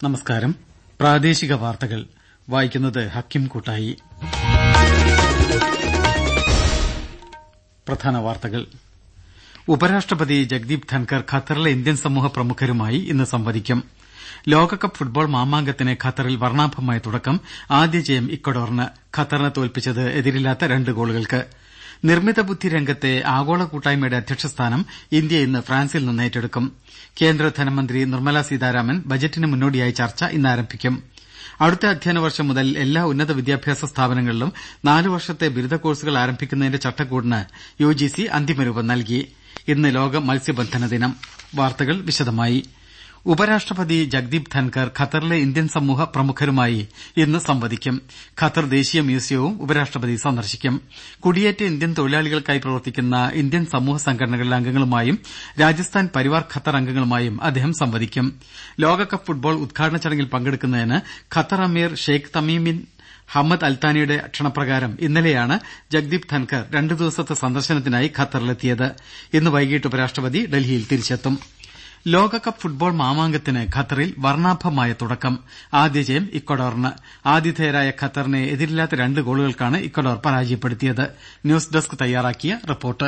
നമസ്കാരം പ്രാദേശിക വാർത്തകൾ വായിക്കുന്നത് ഹക്കിം കൂട്ടായി പ്രധാന വാർത്തകൾ ഉപരാഷ്ട്രപതി ജഗ്ദീപ് ധൻകർ ഖത്തറിലെ ഇന്ത്യൻ സമൂഹ പ്രമുഖരുമായി ഇന്ന് സംവദിക്കും ലോകകപ്പ് ഫുട്ബോൾ മാമാങ്കത്തിന് ഖത്തറിൽ വർണ്ണാഭമായ തുടക്കം ആദ്യ ജയം ഇക്വഡോറിന് ഖത്തറിനെ തോൽപ്പിച്ചത് എതിരില്ലാത്ത രണ്ട് ഗോളുകൾക്ക് നിർമ്മിത ബുദ്ധി രംഗത്തെ ആഗോള കൂട്ടായ്മയുടെ അധ്യക്ഷസ്ഥാനം ഇന്ത്യ ഇന്ന് ഫ്രാൻസിൽ നിന്ന് ഏറ്റെടുക്കും കേന്ദ്ര ധനമന്ത്രി നിർമ്മല സീതാരാമൻ ബജറ്റിന് മുന്നോടിയായി ചർച്ച ഇന്ന് ആരംഭിക്കും അടുത്ത അധ്യയന വർഷം മുതൽ എല്ലാ ഉന്നത വിദ്യാഭ്യാസ സ്ഥാപനങ്ങളിലും നാലു വർഷത്തെ ബിരുദ കോഴ്സുകൾ ആരംഭിക്കുന്നതിന്റെ ചട്ടക്കൂടിന് യുജിസി അന്തിമരൂപം നൽകി ഇന്ന് ലോക മത്സ്യബന്ധന ദിനം വാർത്തകൾ വിശദമായി ഉപരാഷ്ട്രപതി ജഗ്ദീപ് ധൻകർ ഖത്തറിലെ ഇന്ത്യൻ സമൂഹ പ്രമുഖരുമായി ഇന്ന് സംവദിക്കും ഖത്തർ ദേശീയ മ്യൂസിയവും ഉപരാഷ്ട്രപതി സന്ദർശിക്കും കുടിയേറ്റ ഇന്ത്യൻ തൊഴിലാളികൾക്കായി പ്രവർത്തിക്കുന്ന ഇന്ത്യൻ സമൂഹ സംഘടനകളിലെ അംഗങ്ങളുമായും രാജസ്ഥാൻ പരിവാർ ഖത്തർ അംഗങ്ങളുമായും അദ്ദേഹം സംവദിക്കും ലോകകപ്പ് ഫുട്ബോൾ ഉദ്ഘാടന ചടങ്ങിൽ പങ്കെടുക്കുന്നതിന് Qatar Emir Sheikh Tamim bin Hamad അൽത്താനിയുടെ ക്ഷണപ്രകാരം ഇന്നലെയാണ് ജഗ്ദീപ് ധൻകർ രണ്ടു ദിവസത്തെ സന്ദർശനത്തിനായി ഖത്തറിലെത്തിയത് ഇന്ന് വൈകിട്ട് ഉപരാഷ്ട്രപതി ഡൽഹിയിൽ തിരിച്ചെത്തും ലോകകപ്പ് ഫുട്ബോൾ മാമാങ്കത്തിന് ഖത്തറിൽ വർണ്ണാഭമായ തുടക്കം ആദ്യ ജയം ഇക്വഡോറിന് ആതിഥേയരായ ഖത്തറിനെ എതിരില്ലാത്ത രണ്ട് ഗോളുകൾക്കാണ് ഇക്വഡോർ പരാജയപ്പെടുത്തിയത് ന്യൂസ് ഡെസ്ക് തയ്യാറാക്കിയ റിപ്പോർട്ട്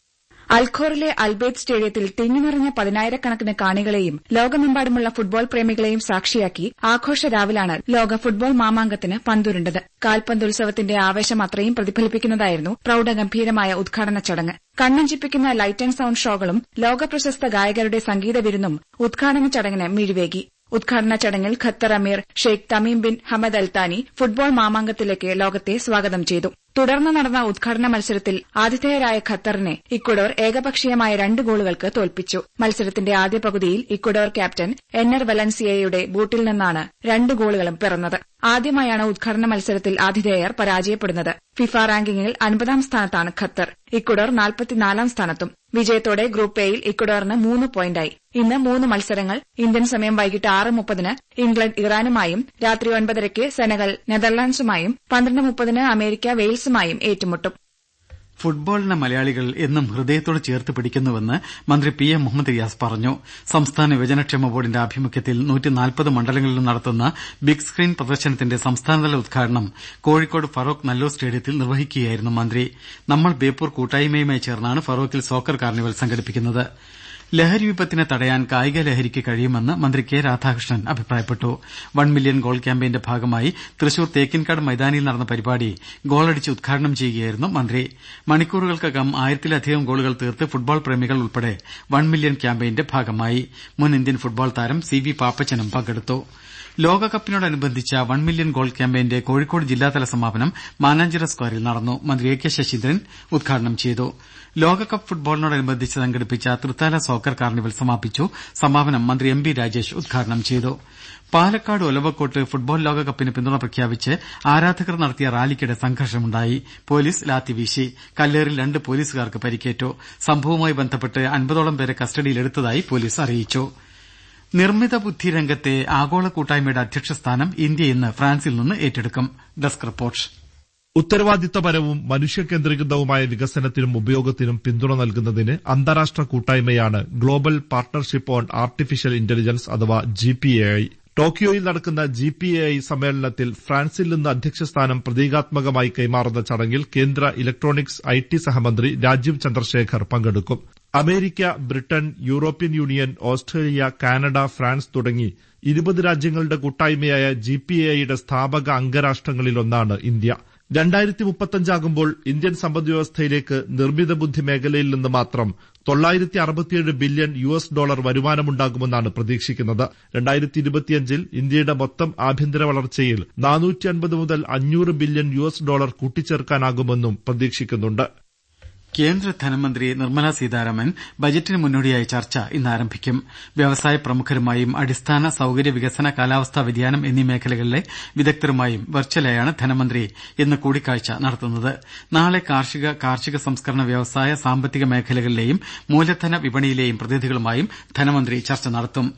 അൽഖോറിലെ അൽബേദ് സ്റ്റേഡിയത്തിൽ തിങ്ങിനിറഞ്ഞ പതിനായിരക്കണക്കിന് കാണികളെയും ലോകമെമ്പാടുമുള്ള ഫുട്ബോൾ പ്രേമികളെയും സാക്ഷിയാക്കി ആഘോഷ രാവിലാണ് ലോക ഫുട്ബോൾ മാമാങ്കത്തിന് പന്തുരുണ്ടത് കാൽപന്തുത്സവത്തിന്റെ ആവേശം അത്രയും പ്രതിഫലിപ്പിക്കുന്നതായിരുന്നു പ്രൌഢഗംഭീരമായ ഉദ്ഘാടന ചടങ്ങ് കണ്ണഞ്ചിപ്പിക്കുന്ന ലൈറ്റ് ആന്റ് സൌണ്ട് ഷോകളും ലോകപ്രശസ്ത ഗായകരുടെ സംഗീത വിരുന്നും ഉദ്ഘാടന ചടങ്ങിന് മിഴിവേകി ഉദ്ഘാടന ചടങ്ങിൽ Qatar Emir Sheikh Tamim bin Hamad Al Thani football മാമാങ്കത്തിലേക്ക് ലോകത്തെ സ്വാഗതം ചെയ്തു തുടർന്ന് നടന്ന ഉദ്ഘാടന മത്സരത്തിൽ ആതിഥേയരായ ഖത്തറിനെ ഇക്വഡോർ ഏകപക്ഷീയമായ രണ്ട് ഗോളുകൾക്ക് തോൽപ്പിച്ചു മത്സരത്തിന്റെ ആദ്യ പകുതിയിൽ ഇക്വഡോർ ക്യാപ്റ്റൻ എന്നർ വലൻസിയയുടെ ബൂട്ടിൽ നിന്നാണ് രണ്ട് ഗോളുകളും പിറന്നത് ആദ്യമായാണ് ഉദ്ഘാടന മത്സരത്തിൽ ആതിഥേയർ പരാജയപ്പെടുന്നത് ഫിഫ റാങ്കിങ്ങിൽ അൻപതാം സ്ഥാനത്താണ് ഖത്തർ ഇക്വഡോർ നാൽപ്പത്തിനാലാം സ്ഥാനത്തും വിജയത്തോടെ ഗ്രൂപ്പ് എയിൽ ഇക്വഡോറിന് മൂന്ന് പോയിന്റായി ഇന്ന് മൂന്ന് മത്സരങ്ങൾ ഇന്ത്യൻ സമയം വൈകിട്ട് ആറ് മുപ്പതിന് ഇംഗ്ലണ്ട് ഇറാനുമായും രാത്രി ഒൻപതരയ്ക്ക് സെനഗൽ നെതർലാൻഡ്സുമായും പന്ത്രണ്ട് മുപ്പതിന് അമേരിക്ക വെയിൽസുമായും ഏറ്റുമുട്ടും ഫുട്ബോളിനെ മലയാളികൾ എന്നും ഹൃദയത്തോട് ചേർത്ത് പിടിക്കുന്നുവെന്ന് മന്ത്രി പി എ മുഹമ്മദ് റിയാസ് പറഞ്ഞു സംസ്ഥാന യുവജനക്ഷേമ ബോർഡിന്റെ ആഭിമുഖ്യത്തിൽ മണ്ഡലങ്ങളിലും നടത്തുന്ന ബിഗ് സ്ക്രീൻ പ്രദർശനത്തിന്റെ സംസ്ഥാനതല ഉദ്ഘാടനം കോഴിക്കോട് ഫറോക്ക് നല്ലൂർ സ്റ്റേഡിയത്തിൽ നിർവഹിക്കുകയായിരുന്നു മന്ത്രി നമ്മൾ ബേപ്പൂർ കൂട്ടായ്മയുമായി ചേർന്നാണ് ഫറോക്കിൽ സോക്കർ കാർണിവൽ സംഘടിപ്പിക്കുന്നത് ലഹരി വിപത്തിനെ തടയാൻ കായിക ലഹരിക്ക് കഴിയുമെന്ന് മന്ത്രി കെ രാധാകൃഷ്ണൻ അഭിപ്രായപ്പെട്ടു വൺ മില്യൺ ഗോൾ ക്യാമ്പയിന്റെ ഭാഗമായി തൃശൂർ തേക്കിൻകാട് മൈതാനിയിൽ നടന്ന പരിപാടി ഗോളടിച്ച് ഉദ്ഘാടനം ചെയ്യുകയായിരുന്നു മന്ത്രി മണിക്കൂറുകൾക്കകം ആയിരത്തിലധികം ഗോളുകൾ തീർത്ത് ഫുട്ബോൾ പ്രേമികൾ ഉൾപ്പെടെ വൺ മില്യൺ ക്യാമ്പയിന്റെ ഭാഗമായി മുൻ ഇന്ത്യൻ ഫുട്ബോൾ താരം സി വി പാപ്പച്ചനും പങ്കെടുത്തു ലോകകപ്പിനോടനുബന്ധിച്ച വൺ മില്യൺ ഗോൾ ക്യാമ്പയിന്റെ കോഴിക്കോട് ജില്ലാതല സമാപനം മാനാഞ്ചിറ സ്ക്വയറിൽ നടന്നു മന്ത്രി എ കെ ശശീന്ദ്രൻ ഉദ്ഘാടനം ചെയ്തു ലോകകപ്പ് ഫുട്ബോളിനോടനുബന്ധിച്ച് സംഘടിപ്പിച്ച തൃത്താല സോക്കർ കാർണിവൽ സമാപിച്ചു സമാപനം മന്ത്രി എം ബി രാജേഷ് ഉദ്ഘാടനം ചെയ്തു പാലക്കാട് ഒലവക്കോട്ട് ഫുട്ബോൾ ലോകകപ്പിന് പിന്തുണ പ്രഖ്യാപിച്ച് ആരാധകർ നടത്തിയ റാലിക്കിടെ സംഘർഷമുണ്ടായി പോലീസ് ലാത്തിവീശി കല്ലേറിൽ രണ്ട് പോലീസുകാർക്ക് പരിക്കേറ്റു സംഭവവുമായി ബന്ധപ്പെട്ട് അൻപതോളം പേരെ കസ്റ്റഡിയിലെടുത്തതായി പോലീസ് അറിയിച്ചു നിർമ്മിത ബുദ്ധി രംഗത്തെ ആഗോള കൂട്ടായ്മയുടെ അധ്യക്ഷസ്ഥാനം ഇന്ത്യ ഇന്ന് ഫ്രാൻസിൽ നിന്ന് ഏറ്റെടുക്കും ഡെസ്ക് റിപ്പോർട്ട് ഉത്തരവാദിത്തപരവും മനുഷ്യകേന്ദ്രീകൃതവുമായ വികസനത്തിനും ഉപയോഗത്തിനും പിന്തുണ നൽകുന്നതിന് അന്താരാഷ്ട്ര കൂട്ടായ്മയാണ് global partnership on artificial intelligence അഥവാ ജിപിഎഐ ടോക്കിയോയിൽ നടക്കുന്ന ജിപിഎഐ സമ്മേളനത്തിൽ ഫ്രാൻസിൽ നിന്ന് അധ്യക്ഷസ്ഥാനം പ്രതീകാത്മകമായി കൈമാറുന്ന ചടങ്ങിൽ കേന്ദ്ര ഇലക്ട്രോണിക്സ് ഐ ടി സഹമന്ത്രി രാജീവ് ചന്ദ്രശേഖർ പങ്കെടുക്കും America Britain European Union Australia Canada France തുടങ്ങി ഇരുപത് രാജ്യങ്ങളുടെ കൂട്ടായ്മയായ ജിപിഎഐയുടെ സ്ഥാപക അംഗരാഷ്ട്രങ്ങളിലൊന്നാണ് ഇന്ത്യ രണ്ടായിരത്തി മുപ്പത്തഞ്ചാകുമ്പോൾ ഇന്ത്യൻ സമ്പദ്വ്യവസ്ഥയിലേക്ക് നിർമ്മിത ബുദ്ധി മേഖലയിൽ നിന്ന് മാത്രം തൊള്ളായിരത്തി അറുപത്തിയേഴ് ബില്യൺ യു എസ് ഡോളർ വരുമാനമുണ്ടാകുമെന്നാണ് പ്രതീക്ഷിക്കുന്നത് രണ്ടായിരത്തി ഇരുപത്തിയഞ്ചിൽ ഇന്ത്യയുടെ മൊത്തം ആഭ്യന്തര വളർച്ചയിൽ നാനൂറ്റി അൻപത് മുതൽ അഞ്ഞൂറ് ബില്യൺ യു എസ് ഡോളർ കൂട്ടിച്ചേർക്കാനാകുമെന്നും പ്രതീക്ഷിക്കുന്നുണ്ട് കേന്ദ്ര ധനമന്ത്രി നിർമ്മല സീതാരാമൻ ബജറ്റിന് മുന്നോടിയായ ചർച്ച ഇന്ന് ആരംഭിക്കും വ്യവസായ പ്രമുഖരുമായും അടിസ്ഥാന സൌകര്യ വികസന കാലാവസ്ഥാ വ്യതിയാനം എന്നീ മേഖലകളിലെ വിദഗ്ധരുമായും വെർച്വലായാണ് ധനമന്ത്രി ഇന്ന് കൂടിക്കാഴ്ച നടത്തുന്നത് നാളെ കാർഷിക കാർഷിക സംസ്കരണ വ്യവസായ സാമ്പത്തിക മേഖലകളിലെയും മൂലധന വിപണിയിലെയും പ്രതിനിധികളുമായും ധനമന്ത്രി ചർച്ച നടത്തും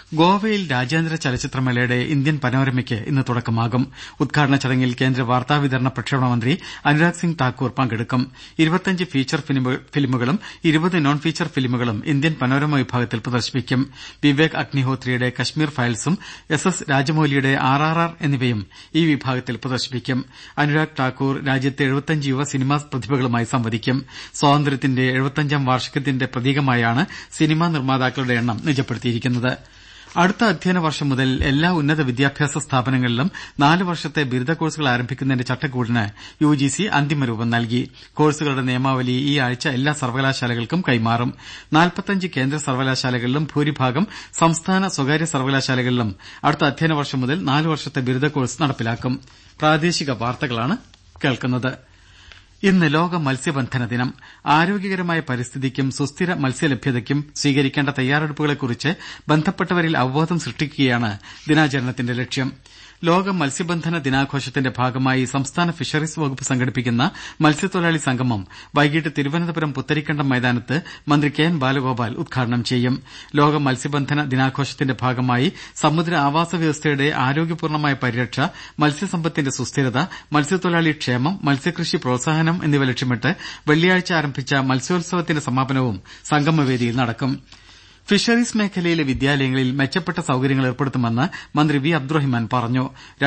ഗോവയിൽ രാജ്യാന്തര ചലച്ചിത്രമേളയുടെ ഇന്ത്യൻ പനോരമയ്ക്ക് ഇന്ന് തുടക്കമാകും ഉദ്ഘാടന ചടങ്ങിൽ കേന്ദ്ര വാർത്താവിതരണ പ്രക്ഷേപണ മന്ത്രി അനുരാഗ് സിംഗ് താക്കൂർ പങ്കെടുക്കും ഇരുപത്തിയഞ്ച് ഫീച്ചർ ഫിലിമുകളും ഇരുപത് നോൺ ഫീച്ചർ ഫിലിമുകളും ഇന്ത്യൻ പനോരമ വിഭാഗത്തിൽ പ്രദർശിപ്പിക്കും വിവേക് അഗ്നിഹോത്രിയുടെ കശ്മീർ ഫയൽസും എസ് എസ് രാജമൌലിയുടെ ആർ ആർ ആർ എന്നിവയും ഈ വിഭാഗത്തിൽ പ്രദർശിപ്പിക്കും അനുരാഗ് ഠാക്കൂർ രാജ്യത്തെ എഴുപത്തിയഞ്ച് യുവ സിനിമാ പ്രതിഭകളുമായി സംവദിക്കും സ്വാതന്ത്ര്യത്തിന്റെ എഴുപത്തിയഞ്ചാം വാർഷികത്തിന്റെ പ്രതീകമായാണ് സിനിമാ നിർമ്മാതാക്കളുടെ എണ്ണം നിജപ്പെടുത്തിയിരിക്കുന്നത് അടുത്ത അധ്യയന വർഷം മുതൽ എല്ലാ ഉന്നത വിദ്യാഭ്യാസ സ്ഥാപനങ്ങളിലും നാല് വർഷത്തെ ബിരുദ കോഴ്സുകൾ ആരംഭിക്കുന്നതിന്റെ ചട്ടക്കൂടിന് യുജിസി അന്തിമ രൂപം നൽകി കോഴ്സുകളുടെ നിയമാവലി ഈ ആഴ്ച എല്ലാ സർവകലാശാലകൾക്കും കൈമാറും നാൽപ്പത്തിയഞ്ച് കേന്ദ്ര സർവകലാശാലകളിലും ഭൂരിഭാഗം സംസ്ഥാന സ്വകാര്യ സർവകലാശാലകളിലും അടുത്ത അധ്യയന വർഷം മുതൽ നാല് വർഷത്തെ ബിരുദ കോഴ്സ് നടപ്പിലാക്കും പ്രാദേശിക വാർത്തകളാണ് കേൾക്കുന്നത് ഇന്ന് ലോക മത്സ്യബന്ധന ദിനം ആരോഗ്യകരമായ പരിസ്ഥിതിക്കും സുസ്ഥിര മത്സ്യലഭ്യതയ്ക്കും സ്വീകരിക്കേണ്ട തയ്യാറെടുപ്പുകളെക്കുറിച്ച് ബന്ധപ്പെട്ടവരിൽ അവബോധം സൃഷ്ടിക്കുകയാണ് ദിനാചരണത്തിന്റെ ലക്ഷ്യം ലോക മത്സ്യബന്ധന ദിനാഘോഷത്തിന്റെ ഭാഗമായി സംസ്ഥാന ഫിഷറീസ് വകുപ്പ് സംഘടിപ്പിക്കുന്ന മത്സ്യത്തൊഴിലാളി സംഗമം വൈകിട്ട് തിരുവനന്തപുരം പുത്തരിക്കണ്ടം മൈതാനത്ത് മന്ത്രി കെ എൻ ബാലഗോപാൽ ഉദ്ഘാടനം ചെയ്യും ലോക മത്സ്യബന്ധന ദിനാഘോഷത്തിന്റെ ഭാഗമായി സമുദ്ര ആവാസ വ്യവസ്ഥയുടെ ആരോഗ്യപൂർണമായ പരിരക്ഷ മത്സ്യസമ്പത്തിന്റെ സുസ്ഥിരത മത്സ്യത്തൊഴിലാളി ക്ഷേമം മത്സ്യകൃഷി പ്രോത്സാഹനം എന്നിവ ലക്ഷ്യമിട്ട് വെള്ളിയാഴ്ച ആരംഭിച്ച മത്സ്യോത്സവത്തിന്റെ സമാപനവും സംഗമവേദിയിൽ നടക്കും ഫിഷറീസ് മേഖലയിലെ വിദ്യാലയങ്ങളിൽ മെച്ചപ്പെട്ട സൌകര്യങ്ങൾ ഏർപ്പെടുത്തുമെന്ന് മന്ത്രി വി അബ്ദുറഹിമാൻ പറഞ്ഞു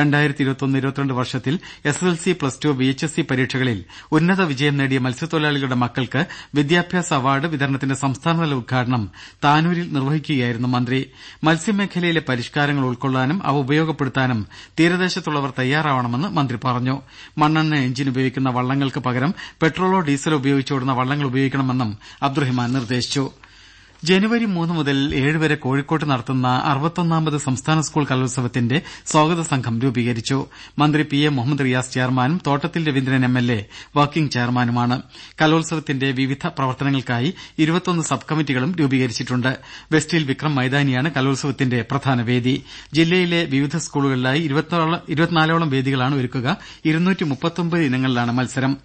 വർഷത്തിൽ S S L C plus two V H S C പരീക്ഷകളിൽ ഉന്നത വിജയം നേടിയ മത്സ്യത്തൊഴിലാളികളുടെ മക്കൾക്ക് വിദ്യാഭ്യാസ അവാർഡ് വിതരണത്തിന്റെ സംസ്ഥാനതല ഉദ്ഘാടനം താനൂരിൽ നിർവഹിക്കുകയായിരുന്നു മന്ത്രി മത്സ്യമേഖലയിലെ പരിഷ്കാരങ്ങൾ ഉൾക്കൊള്ളാനും അവ ഉപയോഗപ്പെടുത്താനും തീരദേശത്തുള്ളവർ തയ്യാറാവണമെന്ന് മന്ത്രി പറഞ്ഞു മണ്ണെണ്ണ എഞ്ചിൻ ഉപയോഗിക്കുന്ന വള്ളങ്ങൾക്ക് പകരം പെട്രോളോ ഡീസലോ ഉപയോഗിച്ചോടുന്ന വള്ളങ്ങൾ ഉപയോഗിക്കണമെന്നും അബ്ദുറഹിമാൻ നിർദ്ദേശിച്ചു ജനുവരി മൂന്ന് മുതൽ ഏഴ് വരെ കോഴിക്കോട്ട് നടത്തുന്ന അറുപത്തൊന്നാമത് സംസ്ഥാന സ്കൂൾ കലോത്സവത്തിന്റെ സ്വാഗത സംഘം രൂപീകരിച്ചു മന്ത്രി പി എ മുഹമ്മദ് റിയാസ് ചെയർമാനും Thottathil Raveendran M L A working ചെയർമാനുമാണ് കലോത്സവത്തിന്റെ വിവിധ പ്രവർത്തനങ്ങൾക്കായി ഇരുപത്തൊന്ന് സബ് കമ്മിറ്റികളും രൂപീകരിച്ചിട്ടുണ്ട് വെസ്റ്റിൽ വിക്രം മൈതാനിയാണ് കലോത്സവത്തിന്റെ പ്രധാന വേദി ജില്ലയിലെ വിവിധ സ്കൂളുകളിലായി ഇരുപത്തിനാലോളം വേദികളാണ് ഒരുക്കുക ഇനങ്ങളിലാണ് മത്സരം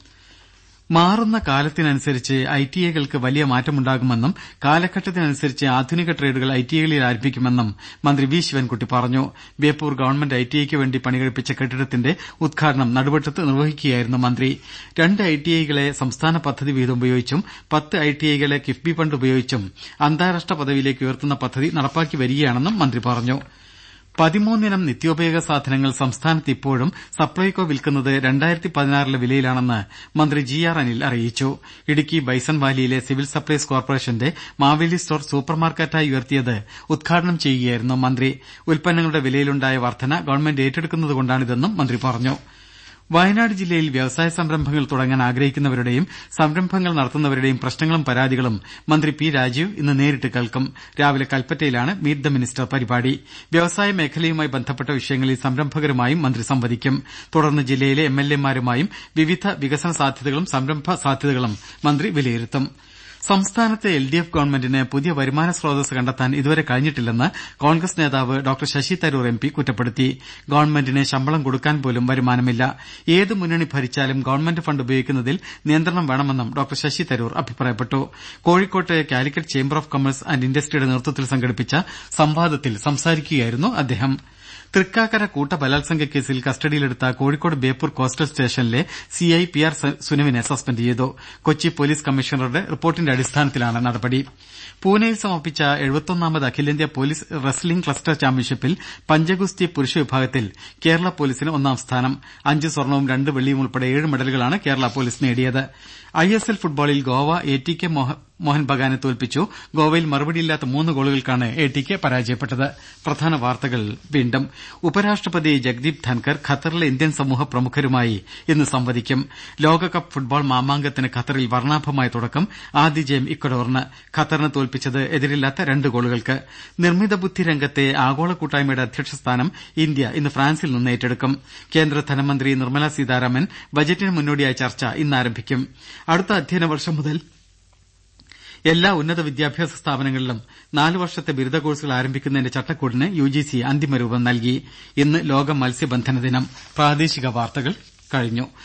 മാറുന്ന കാലത്തിനനുസരിച്ച് ഐ ടി ഐകൾക്ക് വലിയ മാറ്റമുണ്ടാകുമെന്നും കാലഘട്ടത്തിനനുസരിച്ച് ആധുനിക ട്രേഡുകൾ ഐ ടി ഐകളിൽ ആരംഭിക്കുമെന്നും മന്ത്രി വി ശിവൻകുട്ടി പറഞ്ഞു ബേപ്പൂർ ഗവൺമെന്റ് ഐ ടി ഐക്ക് വേണ്ടി പണികഴിപ്പിച്ച കെട്ടിടത്തിന്റെ ഉദ്ഘാടനം നടുവട്ടത്ത് നിർവഹിക്കുകയായിരുന്നു മന്ത്രി രണ്ട് ഐ ടി ഐകളെ സംസ്ഥാന പദ്ധതി വിഹിതം ഉപയോഗിച്ചും പത്ത് ഐ ടി ഐകളെ കിഫ്ബി ഫണ്ട് ഉപയോഗിച്ചും അന്താരാഷ്ട്ര പദവിയിലേക്ക് ഉയർത്തുന്ന പദ്ധതി നടപ്പാക്കി വരികയാണെന്നും മന്ത്രി പറഞ്ഞു പതിമൂന്നിനം നിത്യോപയോഗ സാധനങ്ങൾ സംസ്ഥാനത്ത് ഇപ്പോഴും സപ്ലൈകോ വിൽക്കുന്നത് രണ്ടായിരത്തി പതിനാറിലെ വിലയിലാണെന്ന് മന്ത്രി ജി ആർ അനിൽ അറിയിച്ചു Idukki bison valley civil supplies കോർപ്പറേഷന്റെ മാവേലി സ്റ്റോർ സൂപ്പർ മാർക്കറ്റായി ഉയർത്തിയത് ഉദ്ഘാടനം ചെയ്യുകയായിരുന്നു മന്ത്രി ഉൽപ്പന്നങ്ങളുടെ വിലയിലുണ്ടായ വർധന ഗവൺമെന്റ് ഏറ്റെടുക്കുന്നതുകൊണ്ടാണിതെന്നും മന്ത്രി പറഞ്ഞു വയനാട് ജില്ലയിൽ വ്യവസായ സംരംഭങ്ങൾ തുടങ്ങാൻ ആഗ്രഹിക്കുന്നവരുടെയും സംരംഭങ്ങൾ നടത്തുന്നവരുടെയും പ്രശ്നങ്ങളും പരാതികളും മന്ത്രി പി രാജീവ് ഇന്ന് നേരിട്ട് കേൾക്കും രാവിലെ കൽപ്പറ്റയിലാണ് മീറ്റ് ദ മിനിസ്റ്റർ പരിപാടി വ്യവസായ മേഖലയുമായി ബന്ധപ്പെട്ട വിഷയങ്ങളിൽ സംരംഭകരുമായും മന്ത്രി സംവദിക്കും തുടർന്ന് ജില്ലയിലെ എം എൽ എമാരുമായും വിവിധ വികസന സാധ്യതകളും സംരംഭ സാധ്യതകളും മന്ത്രി വിലയിരുത്തും സംസ്ഥാനത്തെ എൽ ഡി എഫ് ഗവൺമെന്റിന് പുതിയ വരുമാന സ്രോതസ് കണ്ടെത്താൻ ഇതുവരെ കഴിഞ്ഞിട്ടില്ലെന്ന് കോൺഗ്രസ് നേതാവ് doctor Shashi Tharoor M P കുറ്റപ്പെടുത്തി ഗവൺമെന്റിന് ശമ്പളം കൊടുക്കാൻ പോലും വരുമാനമില്ല ഏത് മുന്നണി ഭരിച്ചാലും ഗവൺമെന്റ് ഫണ്ട് ഉപയോഗിക്കുന്നതിൽ നിയന്ത്രണം വേണമെന്നും ഡോക്ടർ ശശി തരൂർ അഭിപ്രായപ്പെട്ടു കോഴിക്കോട്ട് Calicut chamber of commerce and ഇൻഡസ്ട്രിയുടെ നേതൃത്വത്തിൽ സംഘടിപ്പിച്ച സംവാദത്തിൽ സംസാരിക്കുകയായിരുന്നു അദ്ദേഹം തൃക്കാക്കര കൂട്ടബലാത്സംഗ കേസിൽ കസ്റ്റഡിയിലെടുത്ത കോഴിക്കോട് ബേപ്പൂർ കോസ്റ്റൽ സ്റ്റേഷനിലെ സിഐ പി ആർ സുനുവിനെ സസ്പെൻഡ് ചെയ്തു കൊച്ചി പോലീസ് കമ്മീഷണറുടെ റിപ്പോർട്ടിന്റെ അടിസ്ഥാനത്തിലാണ് നടപടി പൂനെയിൽ സമാപിച്ച എഴുപത്തൊന്നാമത് അഖിലേന്ത്യാ പോലീസ് റെസ്ലിംഗ് ക്ലസ്റ്റർ ചാമ്പ്യൻഷിപ്പിൽ പഞ്ചഗുസ്തി പുരുഷ വിഭാഗത്തിൽ കേരള പോലീസിന് ഒന്നാം സ്ഥാനം അഞ്ച് സ്വർണവും രണ്ട് വെള്ളിയും ഉൾപ്പെടെ ഏഴ് മെഡലുകളാണ് കേരള പോലീസ് നേടിയത് ഐ എസ് എൽ ഫുട്ബോളിൽ Goa A T K Mohun ബഗാനെ തോൽപ്പിച്ചു ഗോവയിൽ മറുപടിയില്ലാത്ത മൂന്ന് ഗോളുകൾക്കാണ് എ ടി കെ പരാജയപ്പെട്ടത് പ്രധാന വാർത്തകൾ വീണ്ടും ഉപരാഷ്ട്രപതി ജഗ്ദീപ് ധൻകർ ഖത്തറിലെ ഇന്ത്യൻ സമൂഹ പ്രമുഖരുമായി ഇന്ന് സംവദിക്കും ലോകകപ്പ് ഫുട്ബോൾ മാമാങ്കത്തിന് ഖത്തറിൽ വർണ്ണാഭമായ തുടക്കം ആദ്യ ജയം ഇക്വഡോറിന് ഖത്തറിനെ തോൽപ്പിച്ചത് എതിരില്ലാത്ത രണ്ട് ഗോളുകൾക്ക് നിർമ്മിത ബുദ്ധി രംഗത്തെ ആഗോള കൂട്ടായ്മയുടെ അധ്യക്ഷസ്ഥാനം ഇന്ത്യ ഇന്ന് ഫ്രാൻസിൽ നിന്ന് ഏറ്റെടുക്കും കേന്ദ്ര ധനമന്ത്രി നിർമ്മല സീതാരാമൻ ബജറ്റിന് മുന്നോടിയായ ചർച്ച ഇന്ന് ആരംഭിക്കും അടുത്ത അധ്യയന വർഷം മുതൽ എല്ലാ ഉന്നത വിദ്യാഭ്യാസ സ്ഥാപനങ്ങളിലും നാല് വർഷത്തെ ബിരുദ കോഴ്സുകൾ ആരംഭിക്കുന്നതിന്റെ ചട്ടക്കൂടിന് യുജിസി അന്തിമ രൂപം നൽകി ഇന്ന് ലോക മത്സ്യബന്ധന ദിനം പ്രാദേശിക വാർത്തകൾ കഴിഞ്ഞു